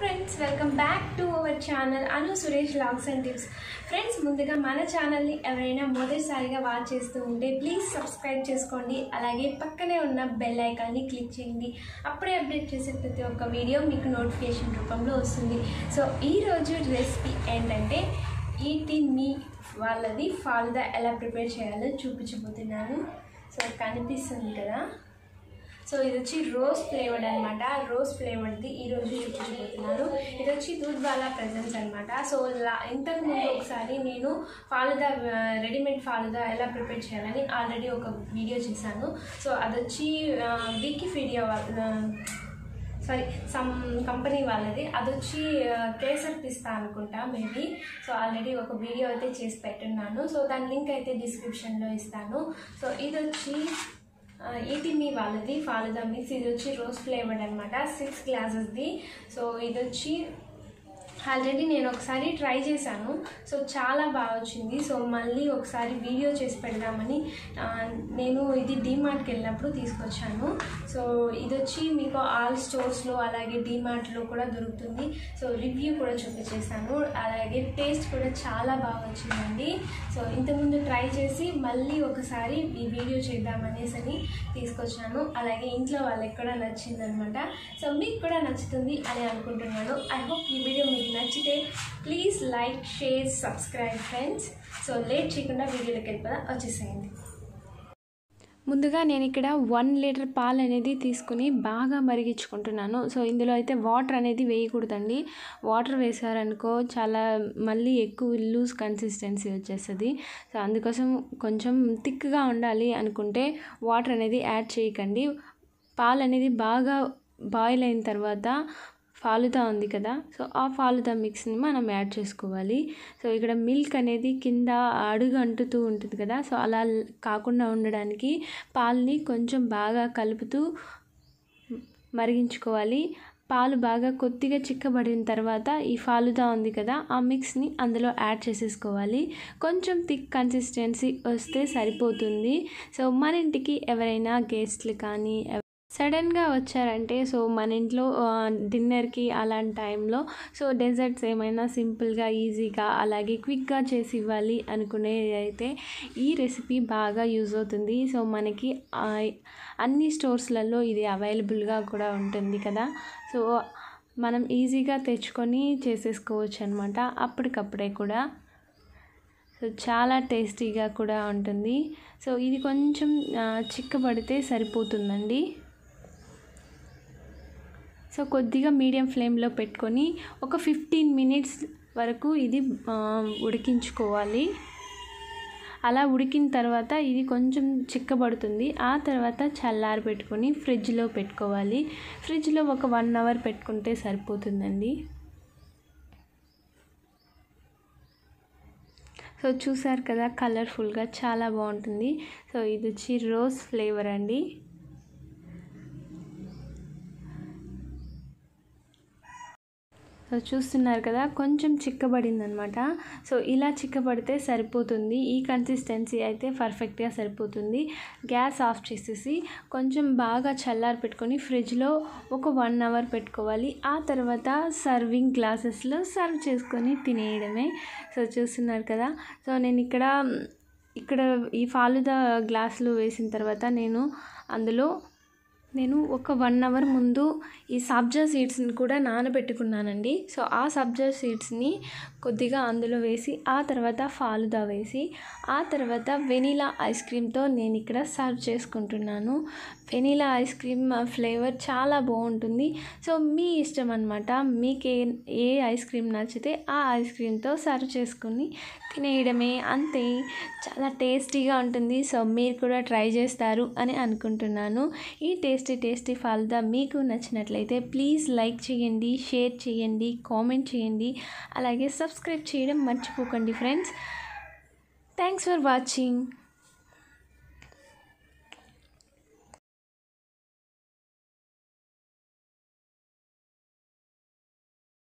friends welcome back to our channel Anu Suresh logs and tips friends ముందుగా మన ఛానల్ని ఎవరైనా మొదటిసారిగా వాచ్ చేస్తూ ఉంటే ప్లీజ్ సబ్స్క్రైబ్ చేసుకోండి అలాగే పక్కనే ఉన్న బెల్ ఐకాన్ని క్లిక్ చేయండి అప్పుడే అప్డేట్ చేసే ప్రతి ఒక్క వీడియో మీకు నోటిఫికేషన్ రూపంలో వస్తుంది సో ఈరోజు రెసిపీ ఏంటంటే ఈటి మీ వాళ్ళది ఫాలుదా ఎలా ప్రిపేర్ చేయాలో చూపించబోతున్నాను సో కనిపిస్తుంది కదా సో ఇది వచ్చి రోజ్ ఫ్లేవర్డ్ అనమాట రోజ్ ఫ్లేవర్డ్ది ఈరోజు చూపించబోతున్నాను ఇది వచ్చి దూద్ వాలా ప్రెజెన్స్ అనమాట సో లా ఇంతకు ముందు ఒకసారి నేను ఫాలుదా రెడీమేడ్ ఫాలుదా ఎలా ప్రిపేర్ చేయాలని ఆల్రెడీ ఒక వీడియో చేశాను సో అది వచ్చి వికీపీడియా వాళ్ళ సారీ సమ్ కంపెనీ వాళ్ళది అది వచ్చి ఆ, కేసర్ పిస్తా అనుకుంటా మేబీ సో ఆల్రెడీ ఒక వీడియో అయితే చేసి పెట్టున్నాను సో దాని లింక్ అయితే డిస్క్రిప్షన్లో ఇస్తాను సో ఇది వచ్చి ఇది మీ వాళ్ళది ఫాలుదా మిక్స్ ఇది వచ్చి రోజ్ ఫ్లేవర్డ్ అనమాట సిక్స్ గ్లాసెస్ది సో ఇది వచ్చి ఆల్రెడీ నేను ఒకసారి ట్రై చేశాను సో చాలా బాగా వచ్చింది సో మళ్ళీ ఒకసారి వీడియో చేసి పెడదామని ఆ, నేను ఇది డీమార్ట్కి వెళ్ళినప్పుడు తీసుకొచ్చాను సో ఇది వచ్చి మీకు ఆల్ స్టోర్స్లో అలాగే డీమార్ట్లో కూడా దొరుకుతుంది సో రివ్యూ కూడా చూపించేసాను అలాగే టేస్ట్ కూడా చాలా బాగా వచ్చిందండి సో ఇంతకుముందు ట్రై చేసి మళ్ళీ ఒకసారి ఈ వీడియో చేద్దామనేసి అని తీసుకొచ్చాను అలాగే ఇంట్లో వాళ్ళకి కూడా నచ్చిందనమాట సో మీకు కూడా నచ్చుతుంది అని అనుకుంటున్నాను ఐ హోప్ ఈ వీడియో మీకు నచ్చితే please like share subscribe friends so late చేయకుండా వీడియోలోకి వెళ్ళిపోదా వచ్చేసేయండి ముందుగా నేను ఇక్కడ వన్ లీటర్ పాలు అనేది తీసుకుని బాగా మరిగించుకుంటున్నాను సో ఇందులో అయితే వాటర్ అనేది వేయకూడదండి వాటర్ వేసారనుకో చాలా మళ్ళీ ఎక్కువ లూజ్ కన్సిస్టెన్సీ వచ్చేస్తుంది సో అందుకోసం కొంచెం థిక్గా ఉండాలి అనుకుంటే వాటర్ అనేది యాడ్ చేయకండి పాలు అనేది బాగా బాయిల్ అయిన తర్వాత ఫాలుదా ఉంది కదా సో ఆ ఫాలుదా మిక్స్ని మనం యాడ్ చేసుకోవాలి సో ఇక్కడ మిల్క్ అనేది కింద అడుగు అంటుతూ ఉంటుంది కదా సో అలా కాకుండా ఉండడానికి పాలని కొంచెం బాగా కలుపుతూ మరిగించుకోవాలి పాలు బాగా కొద్దిగా చిక్కబడిన తర్వాత ఈ ఫాలుదా ఉంది కదా ఆ మిక్స్ని అందులో యాడ్ చేసేసుకోవాలి కొంచెం థిక్ కన్సిస్టెన్సీ వస్తే సరిపోతుంది సో మన ఇంటికి ఎవరైనా గెస్ట్లు కానీ సడన్గా వచ్చారంటే సో మన ఇంట్లో ఆ, డిన్నర్కి అలాంటి టైంలో సో డెజర్ట్స్ ఏమైనా సింపుల్గా ఈజీగా అలాగే క్విక్గా చేసి ఇవ్వాలి అనుకునేది అయితే ఈ రెసిపీ బాగా యూజ్ అవుతుంది సో మనకి ఆ, అన్ని స్టోర్స్లలో ఇది అవైలబుల్గా కూడా ఉంటుంది కదా సో మనం ఈజీగా తెచ్చుకొని చేసేసుకోవచ్చు అనమాట అప్పటికప్పుడే కూడా సో చాలా టేస్టీగా కూడా ఉంటుంది సో ఇది కొంచెం ఆ, చిక్కబడితే సరిపోతుందండి సో కొద్దిగా మీడియం ఫ్లేమ్లో పెట్టుకొని ఒక ఫిఫ్టీన్ మినిట్స్ వరకు ఇది ఆ, ఉడికించుకోవాలి అలా ఉడికిన తర్వాత ఇది కొంచెం చిక్కబడుతుంది ఆ తర్వాత చల్లారి పెట్టుకొని ఫ్రిడ్జ్లో పెట్టుకోవాలి ఫ్రిడ్జ్లో ఒక వన్ అవర్ పెట్టుకుంటే సరిపోతుందండి సో చూసారు కదా కలర్ఫుల్గా చాలా బాగుంటుంది సో ఇది వచ్చి రోజ్ ఫ్లేవర్ అండి సో చూస్తున్నారు కదా కొంచెం చిక్కబడిందనమాట సో ఇలా చిక్కబడితే సరిపోతుంది ఈ కన్సిస్టెన్సీ అయితే పర్ఫెక్ట్గా సరిపోతుంది గ్యాస్ ఆఫ్ చేసేసి కొంచెం బాగా చల్లారి పెట్టుకొని ఫ్రిడ్జ్లో ఒక వన్ అవర్ పెట్టుకోవాలి ఆ తర్వాత సర్వింగ్ గ్లాసెస్లో సర్వ్ చేసుకొని తినేయడమే సో చూస్తున్నారు కదా సో నేను ఇక్కడ ఇక్కడ ఈ ఫాలుదా గ్లాసులు వేసిన తర్వాత నేను అందులో నేను ఒక వన్ అవర్ ముందు ఈ సబ్జా సీడ్స్ని కూడా నానబెట్టుకున్నానండి సో ఆ సబ్జా సీడ్స్ని కొద్దిగా అందులో వేసి ఆ తర్వాత ఫాలుదా వేసి ఆ తర్వాత వెనీలా ఐస్ క్రీమ్తో నేను ఇక్కడ సర్వ్ చేసుకుంటున్నాను వెనీలా ఐస్ క్రీమ్ ఫ్లేవర్ చాలా బాగుంటుంది సో మీ ఇష్టం అనమాట మీకు ఏ ఏ ఐస్ క్రీమ్ నచ్చితే ఆ ఐస్ క్రీమ్తో సర్వ్ చేసుకుని తినేయడమే అంతే చాలా టేస్టీగా ఉంటుంది సో మీరు కూడా ట్రై చేస్తారు అని అనుకుంటున్నాను ఈ టేస్టీ టేస్టీ ఫాల్దా మీకు నచ్చినట్లయితే ప్లీజ్ లైక్ చేయండి షేర్ చేయండి కామెంట్ చేయండి అలాగే సబ్స్క్రైబ్ చేయడం మర్చిపోకండి ఫ్రెండ్స్ థ్యాంక్స్ ఫర్ వాచింగ్